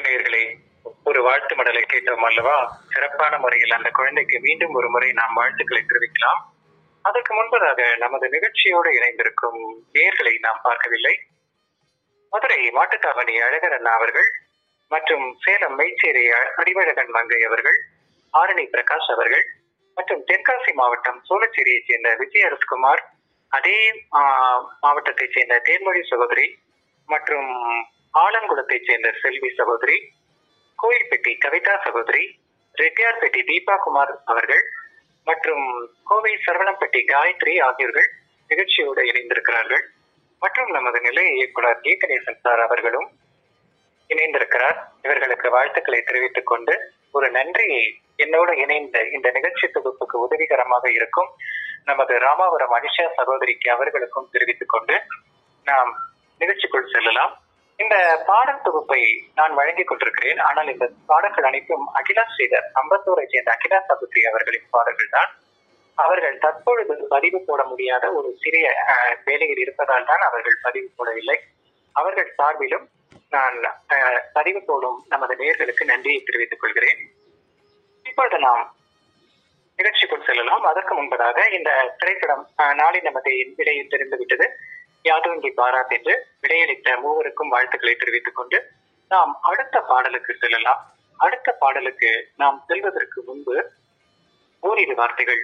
நேயர்களே ஒரு வாழ்த்து மடலை கேட்டோம் அல்லவா சிறப்பான முறையில் அந்த குழந்தைக்கு மீண்டும் ஒரு முறை நாம் வாழ்த்துக்களை தெரிவிக்கலாம் அதற்கு முன்பதாக நமது நிகழ்ச்சியோடு இணைந்திருக்கும் நேர்களை நாம் பார்க்கவில்லை மதுரை மாட்டுத்தாவணி அழகர் அண்ணா அவர்கள் மற்றும் சேலம் மெய்ச்சேரி அறிவழகன் மங்கை அவர்கள் ஆரணி பிரகாஷ் அவர்கள் மற்றும் தென்காசி மாவட்டம் சோழச்சேரியைச் சேர்ந்த விஜய் அரஸ்குமார் அதே ஆஹ், மாவட்டத்தைச் சேர்ந்த தேன்மொழி சகோதரி மற்றும் ஆலங்குளத்தைச் சேர்ந்த செல்வி சகோதரி கோயில்பட்டி கவிதா சகோதரி ரெட்டியார்பட்டி தீபா குமார் அவர்கள் மற்றும் கோவை சரவணம்பட்டி காயத்ரி ஆகியோர்கள் நிகழ்ச்சியோடு இணைந்திருக்கிறார்கள் மற்றும் நமது நிலைய இயக்குனர் கே கணேசன் சார் அவர்களும் இணைந்திருக்கிறார் இவர்களுக்கு வாழ்த்துக்களை தெரிவித்துக் கொண்டு ஒரு நன்றியை என்னோடு இணைந்த இந்த நிகழ்ச்சி தொகுப்புக்கு உதவிகரமாக இருக்கும் நமது ராமாபுரம் அனிஷா சகோதரிக்கு அவர்களுக்கும் தெரிவித்துக் கொண்டு நாம் நிகழ்ச்சிக்குள் செல்லலாம் இந்த பாடல் தொகுப்பை நான் வழங்கிக் கொண்டிருக்கிறேன் ஆனால் இந்த பாடல்கள் அனைத்தும் அகிலா ஸ்ரீதர் அம்பத்தூரை சேர்ந்த அகிலா சகுத்ரி அவர்களின் பாடல்கள் தான் அவர்கள் தற்பொழுது பதிவு போட முடியாத ஒரு சிறிய அஹ், வேலையில் இருப்பதால் தான் அவர்கள் பதிவு போடவில்லை அவர்கள் சார்பிலும் நான் அஹ், பதிவு போடும் நமது நேயர்களுக்கு நன்றியை தெரிவித்துக் கொள்கிறேன் இப்பொழுது நாம் நிகழ்ச்சிக்குள் செல்லலாம் அதற்கு முன்பதாக இந்த திரைப்படம் அஹ், நாளை நமது விடையில் தெரிந்துவிட்டது யாதுங்கி பாராத் என்று விடையளித்த மூவருக்கும் வாழ்த்துக்களை தெரிவித்துக் கொண்டு நாம் அடுத்த பாடலுக்கு செல்லலாம் அடுத்த பாடலுக்கு நாம் செல்வதற்கு முன்பு ஓரிரு வார்த்தைகள்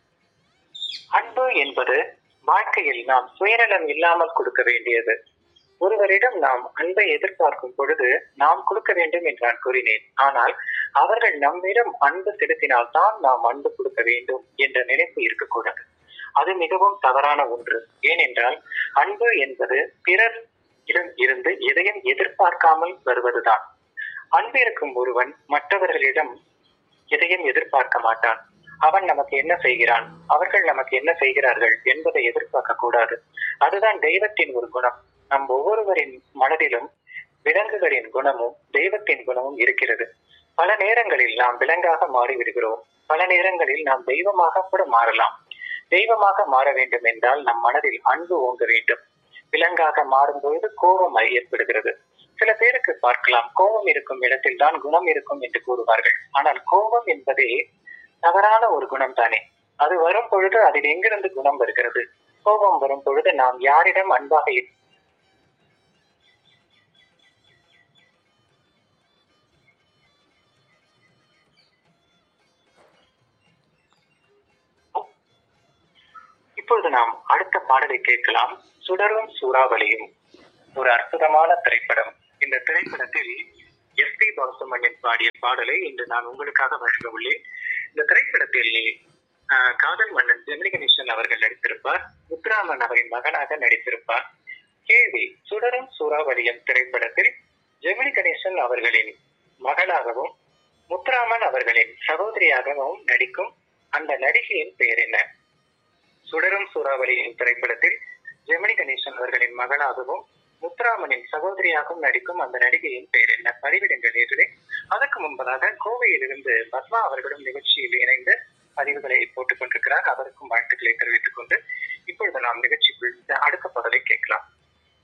அன்பு என்பது வாழ்க்கையில் நாம் சுயநலம் இல்லாமல் கொடுக்க வேண்டியது ஒருவரிடம் நாம் அன்பை எதிர்பார்க்கும் பொழுது நாம் கொடுக்க வேண்டும் என்று நான் கூறினேன் ஆனால் அவர்கள் நம்மிடம் அன்பு செலுத்தினால் தான் நாம் அன்பு கொடுக்க வேண்டும் என்ற நினைப்பு இருக்கக்கூடாது அது மிகவும் தவறான ஒன்று ஏனென்றால் அன்பு என்பது பிறர் இடம் இருந்து எதையும் எதிர்பார்க்காமல் வருவதுதான் அன்பு இருக்கும் ஒருவன் மற்றவர்களிடம் எதையும் எதிர்பார்க்க மாட்டான் அவன் நமக்கு என்ன செய்கிறான் அவர்கள் நமக்கு என்ன செய்கிறார்கள் என்பதை எதிர்பார்க்க கூடாது அதுதான் தெய்வத்தின் ஒரு குணம் நம் ஒவ்வொருவரின் மனதிலும் விலங்குகளின் குணமும் தெய்வத்தின் குணமும் இருக்கிறது பல நேரங்களில் நாம் விலங்காக மாறிவிடுகிறோம் பல நேரங்களில் நாம் தெய்வமாக கூட மாறலாம் தெய்வமாக மாற வேண்டும் என்றால் நம் மனதில் அன்பு ஓங்க வேண்டும் விலங்காக மாறும் பொழுது கோபம் ஏற்படுகிறது சில பேருக்கு பார்க்கலாம் கோபம் இருக்கும் இடத்தில் தான் குணம் இருக்கும் என்று கூறுவார்கள் ஆனால் கோபம் என்பதே தவறான ஒரு குணம் தானே அது வரும் பொழுது அதில் எங்கிருந்து குணம் வருகிறது கோபம் வரும் பொழுது நாம் யாரிடம் அன்பாக இரு- இப்பொழுது நாம் அடுத்த பாடலை கேட்கலாம் சுடரும் சூறாவளியும் ஒரு அற்புதமான திரைப்படம் இந்த திரைப்படத்தில் எஸ் பி பாலசுமணியன் பாடிய பாடலை இன்று நான் உங்களுக்காக வழங்க உள்ளேன் இந்த திரைப்படத்தில் ஆஹ், காதல் மன்னன் ஜெமினி கணேசன் அவர்கள் நடித்திருப்பார் முத்துராமன் அவரின் மகனாக நடித்திருப்பார் கேள்வி சுடரும் சூறாவளியும் திரைப்படத்தில் ஜெமினி கணேசன் அவர்களின் மகளாகவும் முத்துராமன் அவர்களின் சகோதரியாகவும் நடிக்கும் அந்த நடிகையின் பெயர் என்ன சுடரும் சூறாவளியின் திரைப்படத்தில் ஜெமினி கணேசன் அவர்களின் மகளாகவும் முத்துராமனின் சகோதரியாகவும் நடிக்கும் அந்த நடிகையின் பெயர் என்ன பதிவிடுங்கள் நேர்களே அதற்கு முன்பதாக கோவையிலிருந்து பத்மா அவர்களும் நிகழ்ச்சியில் இணைந்து பதிவுகளை போட்டுக் கொண்டிருக்கிறார் அவருக்கும் வாழ்த்துக்களை தெரிவித்துக் கொண்டு இப்பொழுது நாம் நிகழ்ச்சிக்குள் அடுத்த பாடலை கேட்கலாம்